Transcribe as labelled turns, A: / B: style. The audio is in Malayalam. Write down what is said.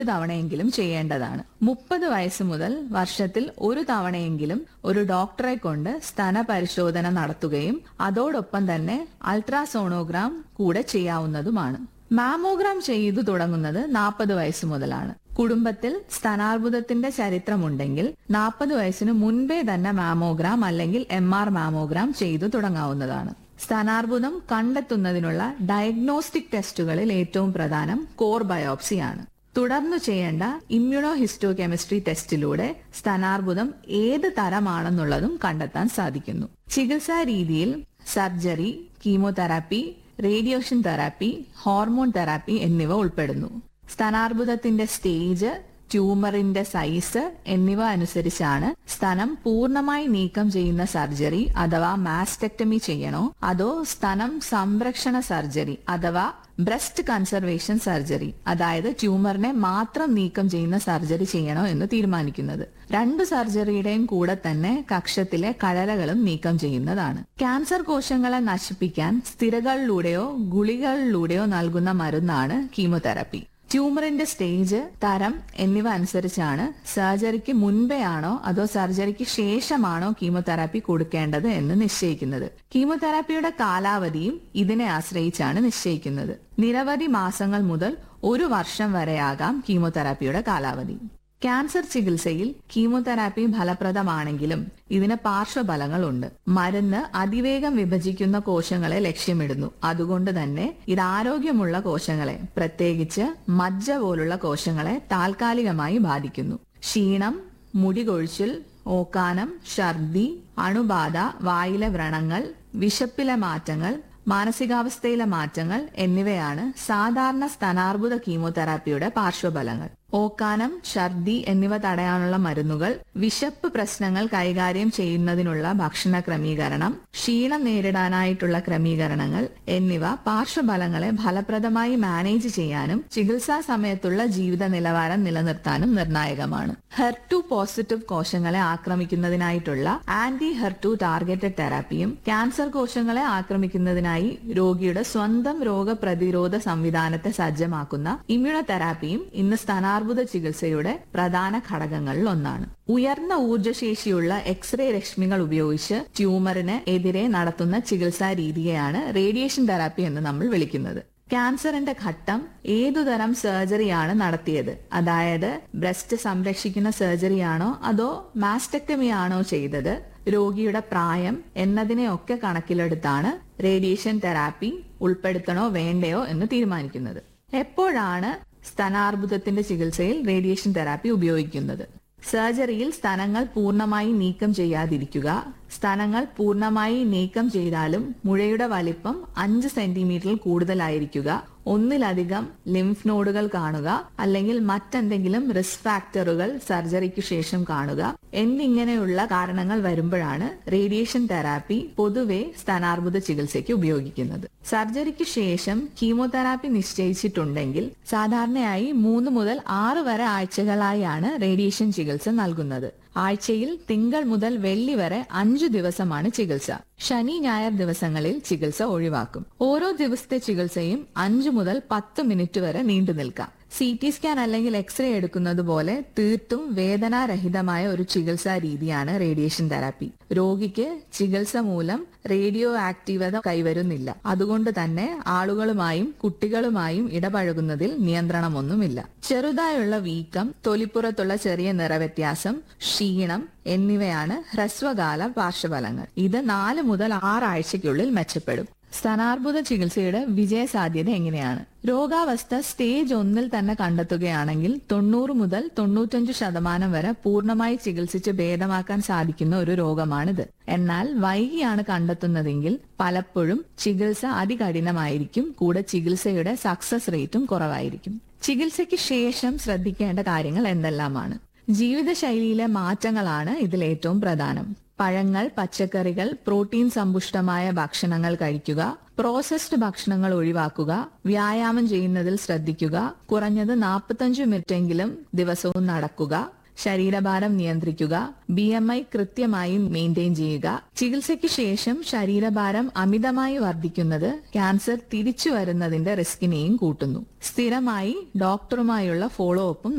A: തവണയെങ്കിലും ചെയ്യേണ്ടതാണ് മുപ്പത് വയസ്സ് മുതൽ വർഷത്തിൽ ഒരു തവണയെങ്കിലും ഒരു ഡോക്ടറെ കൊണ്ട് സ്തന പരിശോധന നടത്തുകയും അതോടൊപ്പം തന്നെ അൾട്രാസോണോഗ്രാം കൂടെ ചെയ്യാവുന്നതുമാണ് മാമോഗ്രാം ചെയ്തു തുടങ്ങുന്നത് നാൽപ്പത് വയസ്സ് മുതലാണ് കുടുംബത്തിൽ സ്തനാർബുദത്തിന്റെ ചരിത്രമുണ്ടെങ്കിൽ നാൽപ്പത് വയസ്സിന് മുൻപേ തന്നെ മാമോഗ്രാം അല്ലെങ്കിൽ എം ആർ മാമോഗ്രാം ചെയ്തു തുടങ്ങാവുന്നതാണ് സ്തനാർബുദം കണ്ടെത്തുന്നതിനുള്ള ഡയഗ്നോസ്റ്റിക് ടെസ്റ്റുകളിൽ ഏറ്റവും പ്രധാനം കോർ ബയോപ്സിയാണ് തുടർന്നു ചെയ്യേണ്ട ഇമ്മ്യൂണോ ഹിസ്റ്റോ കെമിസ്ട്രി ടെസ്റ്റിലൂടെ സ്തനാർബുദം ഏത് തരമാണെന്നുള്ളതും കണ്ടെത്താൻ സാധിക്കുന്നു ചികിത്സാ രീതിയിൽ surgery chemotherapy radiation therapy hormone therapy എന്നിവ ഉൾപ്പെടുന്നു സ്തനാർബുദത്തിന്റെ സ്റ്റേജ് ട്യൂമറിന്റെ സൈസ് എന്നിവ അനുസരിച്ചാണ് സ്തനം പൂർണ്ണമായി നീക്കം ചെയ്യുന്ന സർജറി അഥവാ മാസ്റ്റക്ടമി ചെയ്യണോ അതോ സ്തനം സംരക്ഷണ സർജറി അഥവാ ബ്രസ്റ്റ് കൺസർവേഷൻ സർജറി അതായത് ട്യൂമറിനെ മാത്രം നീക്കം ചെയ്യുന്ന സർജറി ചെയ്യണോ എന്ന് തീരുമാനിക്കുന്നത് രണ്ടു സർജറിയുടെയും കൂടെ തന്നെ കക്ഷത്തിലെ കഴലകളും നീക്കം ചെയ്യുന്നതാണ് ക്യാൻസർ കോശങ്ങളെ നശിപ്പിക്കാൻ സ്ഥിരകളിലൂടെയോ ഗുളികളിലൂടെയോ നൽകുന്ന മരുന്നാണ് കീമോതെറാപ്പി ട്യൂമറിന്റെ സ്റ്റേജ് തരം എന്നിവ അനുസരിച്ചാണ് സർജറിക്ക് മുൻപേ ആണോ അതോ സർജറിക്ക് ശേഷമാണോ കീമോതെറാപ്പി കൊടുക്കേണ്ടത് എന്ന് നിശ്ചയിക്കുന്നത് കീമോതെറാപ്പിയുടെ കാലാവധിയും ഇതിനെ ആശ്രയിച്ചാണ് നിശ്ചയിക്കുന്നത് നിരവധി മാസങ്ങൾ മുതൽ ഒരു വർഷം വരെയാകാം കീമോതെറാപ്പിയുടെ കാലാവധി ക്യാൻസർ ചികിത്സയിൽ കീമോതെറാപ്പി ഫലപ്രദമാണെങ്കിലും ഇതിന് പാർശ്വഫലങ്ങളുണ്ട് മരുന്ന് അതിവേഗം വിഭജിക്കുന്ന കോശങ്ങളെ ലക്ഷ്യമിടുന്നു അതുകൊണ്ട് തന്നെ ഇത് ആരോഗ്യമുള്ള കോശങ്ങളെ പ്രത്യേകിച്ച് മജ്ജ പോലുള്ള കോശങ്ങളെ താൽക്കാലികമായി ബാധിക്കുന്നു ക്ഷീണം മുടി കൊഴിച്ചിൽ ഓക്കാനം ഛർദി അണുബാധ വായിലെ വ്രണങ്ങൾ വിശപ്പിലെ മാറ്റങ്ങൾ മാനസികാവസ്ഥയിലെ മാറ്റങ്ങൾ എന്നിവയാണ് സാധാരണ സ്തനാർബുദ കീമോതെറാപ്പിയുടെ പാർശ്വഫലങ്ങൾ ഓക്കാനം ഛർദി എന്നിവ തടയാനുള്ള മരുന്നുകൾ വിശപ്പ് പ്രശ്നങ്ങൾ കൈകാര്യം ചെയ്യുന്നതിനുള്ള ഭക്ഷണ ക്രമീകരണം ക്ഷീണം നേരിടാനായിട്ടുള്ള ക്രമീകരണങ്ങൾ എന്നിവ പാർശ്വഫലങ്ങളെ ഫലപ്രദമായി മാനേജ് ചെയ്യാനും ചികിത്സാ സമയത്തുള്ള ജീവിത നിലവാരം നിലനിർത്താനും നിർണായകമാണ് ഹെർടു പോസിറ്റീവ് കോശങ്ങളെ ആക്രമിക്കുന്നതിനായിട്ടുള്ള ആന്റി ഹെർടു ടാർഗറ്റഡ് തെറാപ്പിയും ക്യാൻസർ കോശങ്ങളെ ആക്രമിക്കുന്നതിനായി രോഗിയുടെ സ്വന്തം രോഗപ്രതിരോധ സംവിധാനത്തെ സജ്ജമാക്കുന്ന ഇമ്മ്യൂണോതെറാപ്പിയും ഇന്ന് സ്ഥാനാർബുദ ചികിത്സയുടെ പ്രധാന ഘടകങ്ങളിൽ ഒന്നാണ് ഉയർന്ന ഊർജ്ജശേഷിയുള്ള എക്സ്റേ രശ്മികൾ ഉപയോഗിച്ച് ട്യൂമറിന് എതിരെ നടത്തുന്ന ചികിത്സാ രീതിയെയാണ് റേഡിയേഷൻ തെറാപ്പി എന്ന് നമ്മൾ വിളിക്കുന്നത് ക്യാൻസറിന്റെ ഘട്ടം ഏതുതരം സർജറിയാണ് നടത്തിയത് അതായത് ബ്രസ്റ്റ് സംരക്ഷിക്കുന്ന സർജറിയാണോ അതോ മാസ്റ്റക്ടമി ആണോ ചെയ്തത് രോഗിയുടെ പ്രായം എന്നതിനെയൊക്കെ കണക്കിലെടുത്താണ് റേഡിയേഷൻ തെറാപ്പി ഉൾപ്പെടുത്തണോ വേണ്ടയോ എന്ന് തീരുമാനിക്കുന്നത് എപ്പോഴാണ് സ്തനാർബുദത്തിന്റെ ചികിത്സയിൽ റേഡിയേഷൻ തെറാപ്പി ഉപയോഗിക്കുന്നത് സർജറിയിൽ സ്തനങ്ങൾ പൂർണ്ണമായി നീക്കം ചെയ്യാതിരിക്കുക സ്തനങ്ങൾ പൂർണ്ണമായി നീക്കം ചെയ്താലും മുഴയുടെ വലിപ്പം അഞ്ച് സെന്റിമീറ്ററിൽ കൂടുതലായിരിക്കുക ഒന്നിലധികം ലിംഫ് നോഡുകൾ കാണുക അല്ലെങ്കിൽ മറ്റെന്തെങ്കിലും റിസ്ക് ഫാക്ടറുകൾ സർജറിക്ക് ശേഷം കാണുക എന്നിങ്ങനെയുള്ള കാരണങ്ങൾ വരുമ്പോഴാണ് റേഡിയേഷൻ തെറാപ്പി പൊതുവെ സ്തനാർബുദ ചികിത്സയ്ക്ക് ഉപയോഗിക്കുന്നത് സർജറിക്ക് ശേഷം കീമോതെറാപ്പി നിശ്ചയിച്ചിട്ടുണ്ടെങ്കിൽ സാധാരണയായി മൂന്ന് മുതൽ ആറ് വരെ ആഴ്ചകളായാണ് റേഡിയേഷൻ ചികിത്സ നൽകുന്നത് ആഴ്ചയിൽ തിങ്കൾ മുതൽ വെള്ളി വരെ അഞ്ചു ദിവസമാണ് ചികിത്സ ശനി ഞായർ ദിവസങ്ങളിൽ ചികിത്സ ഒഴിവാക്കും ഓരോ ദിവസത്തെ ചികിത്സയും അഞ്ചു മുതൽ പത്ത് മിനിറ്റ് വരെ നീണ്ടു നിൽക്കാം സി ടി സ്കാൻ അല്ലെങ്കിൽ എക്സ്റേ എടുക്കുന്നത് പോലെ തീർത്തും വേദനാരഹിതമായ ഒരു ചികിത്സാ രീതിയാണ് റേഡിയേഷൻ തെറാപ്പി രോഗിക്ക് ചികിത്സ മൂലം റേഡിയോ ആക്റ്റീവത കൈവരുന്നില്ല അതുകൊണ്ട് തന്നെ ആളുകളുമായും കുട്ടികളുമായും ഇടപഴകുന്നതിൽ നിയന്ത്രണമൊന്നുമില്ല ചെറുതായുള്ള വീക്കം തൊലിപ്പുറത്തുള്ള ചെറിയ നിറവ്യത്യാസം ക്ഷീണം എന്നിവയാണ് ഹ്രസ്വകാല പാർശ്വഫലങ്ങൾ ഇത് നാല് മുതൽ ആറാഴ്ചയ്ക്കുള്ളിൽ മെച്ചപ്പെടും സ്തനാർബുദ ചികിത്സയുടെ വിജയസാധ്യത എങ്ങനെയാണ് രോഗാവസ്ഥ സ്റ്റേജ് ഒന്നിൽ തന്നെ കണ്ടെത്തുകയാണെങ്കിൽ തൊണ്ണൂറ് മുതൽ തൊണ്ണൂറ്റഞ്ച് ശതമാനം വരെ പൂർണ്ണമായി ചികിത്സിച്ച് ഭേദമാക്കാൻ സാധിക്കുന്ന ഒരു രോഗമാണിത് എന്നാൽ വൈകിയാണ് കണ്ടെത്തുന്നതെങ്കിൽ പലപ്പോഴും ചികിത്സ അതികഠിനമായിരിക്കും കൂടെ ചികിത്സയുടെ സക്സസ് റേറ്റും കുറവായിരിക്കും ചികിത്സയ്ക്ക് ശേഷം ശ്രദ്ധിക്കേണ്ട കാര്യങ്ങൾ എന്തെല്ലാമാണ് ജീവിതശൈലിയിലെ മാറ്റങ്ങളാണ് ഇതിൽ ഏറ്റവും പ്രധാനം പഴങ്ങൾ പച്ചക്കറികൾ പ്രോട്ടീൻ സമ്പുഷ്ടമായ ഭക്ഷണങ്ങൾ കഴിക്കുക പ്രോസസ്ഡ് ഭക്ഷണങ്ങൾ ഒഴിവാക്കുക വ്യായാമം ചെയ്യുന്നതിൽ ശ്രദ്ധിക്കുക കുറഞ്ഞത് നാൽപ്പത്തഞ്ച് മിനിറ്റെങ്കിലും ദിവസവും നടക്കുക ശരീരഭാരം നിയന്ത്രിക്കുക ബി എം ഐ കൃത്യമായി മെയിൻറ്റെയിൻ ചെയ്യുക ചികിത്സയ്ക്ക് ശേഷം ശരീരഭാരം അമിതമായി വർദ്ധിക്കുന്നത് ക്യാൻസർ തിരിച്ചു വരുന്നതിന്റെ റിസ്കിനെയും കൂട്ടുന്നു സ്ഥിരമായി ഡോക്ടറുമായുള്ള ഫോളോ അപ്പും